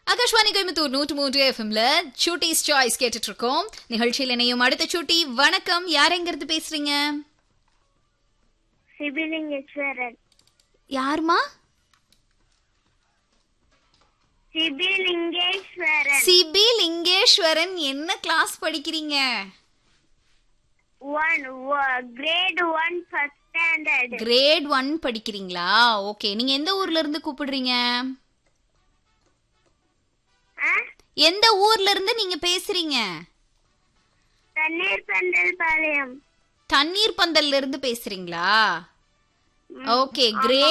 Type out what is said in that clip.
ஆகாஷ்வாணி கோயம்புத்தூர் நூற்று மூன்று எஃப்எம்ல சூட்டிஸ் சாய்ஸ் கேட்டுட்டு இருக்கோம் நிகழ்ச்சியில் இணையும் அடுத்த சூட்டி வணக்கம் யார் எங்க இருந்து பேசுறீங்க சிபிலிங்கேஸ்வரன் யாருமா சிபிலிங்கேஸ்வரன் சிபி லிங்கேஸ்வரன் என்ன கிளாஸ் படிக்கிறீங்க one grade one first standard grade one படிக்கிறீங்களா ஓகே நீங்க எந்த ஊர்ல இருந்து கூப்பிடுறீங்க எந்த ஊர்ல இருந்து நீங்க பேசுறீங்க தண்ணீர் பந்தல் பாளையம் தண்ணீர் பந்தல்ல இருந்து பேசுறீங்களா ஓகே கிரேட்